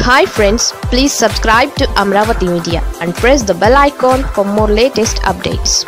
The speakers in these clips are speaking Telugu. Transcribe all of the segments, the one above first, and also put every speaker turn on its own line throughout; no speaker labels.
hi friends please subscribe to Amaravati media and press the bell icon for more latest updates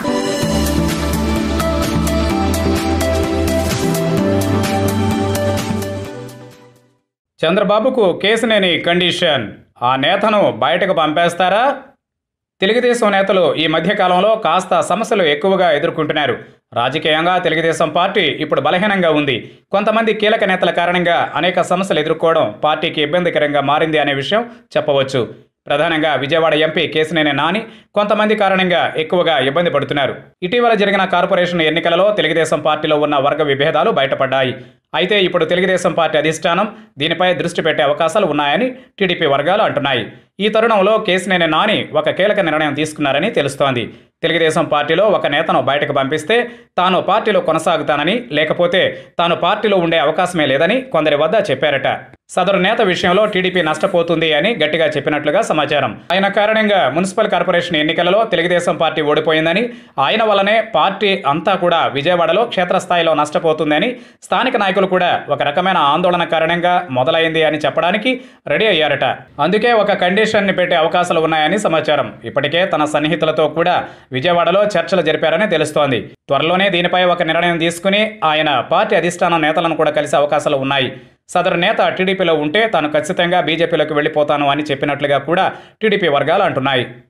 చంద్రబాబుకు కేసునేని కండిషన్ ఆ నేతను బయటకు పంపేస్తారా తెలుగుదేశం నేతలు ఈ మధ్యకాలంలో కాస్త సమస్యలు ఎక్కువగా ఎదుర్కొంటున్నారు రాజకీయంగా తెలుగుదేశం పార్టీ ఇప్పుడు బలహీనంగా ఉంది కొంతమంది కీలక నేతల కారణంగా అనేక సమస్యలు ఎదుర్కోవడం పార్టీకి ఇబ్బందికరంగా మారింది అనే విషయం చెప్పవచ్చు ప్రధానంగా విజయవాడ ఎంపీ కేసినేని నాని కొంతమంది కారణంగా ఎక్కువగా ఇబ్బంది పడుతున్నారు ఇటీవల జరిగిన కార్పొరేషన్ ఎన్నికలలో తెలుగుదేశం పార్టీలో ఉన్న వర్గ విభేదాలు బయటపడ్డాయి అయితే ఇప్పుడు తెలుగుదేశం పార్టీ అధిష్టానం దీనిపై దృష్టి పెట్టే అవకాశాలు ఉన్నాయని టీడీపీ వర్గాలు అంటున్నాయి ఈ తరుణంలో కేసినేని నాని ఒక కీలక నిర్ణయం తీసుకున్నారని తెలుస్తోంది తెలుగుదేశం పార్టీలో ఒక నేతను బయటకు పంపిస్తే తాను పార్టీలో కొనసాగుతానని లేకపోతే తాను పార్టీలో ఉండే అవకాశమే లేదని కొందరి వద్ద చెప్పారట సదరు నేత విషయంలో టీడీపీ నష్టపోతుంది అని గట్టిగా చెప్పినట్లుగా సమాచారం ఆయన కారణంగా మున్సిపల్ కార్పొరేషన్ ఎన్నికలలో తెలుగుదేశం పార్టీ ఓడిపోయిందని ఆయన వల్లనే పార్టీ అంతా కూడా విజయవాడలో క్షేత్రస్థాయిలో నష్టపోతుందని స్థానిక నాయకులు కూడా ఒక రకమైన ఆందోళన కారణంగా మొదలైంది అని చెప్పడానికి రెడీ అయ్యారట అందుకే ఒక కండిషన్ని పెట్టే అవకాశాలు ఉన్నాయని సమాచారం ఇప్పటికే తన సన్నిహితులతో కూడా విజయవాడలో చర్చలు జరిపారని తెలుస్తోంది త్వరలోనే దీనిపై ఒక నిర్ణయం తీసుకుని ఆయన పార్టీ అధిష్టానం నేతలను కూడా కలిసే అవకాశాలు ఉన్నాయి సదరు నేత టీడీపీలో ఉంటే తాను ఖచ్చితంగా బీజేపీలోకి వెళ్ళిపోతాను అని చెప్పినట్లుగా కూడా టీడీపీ వర్గాలు అంటున్నాయి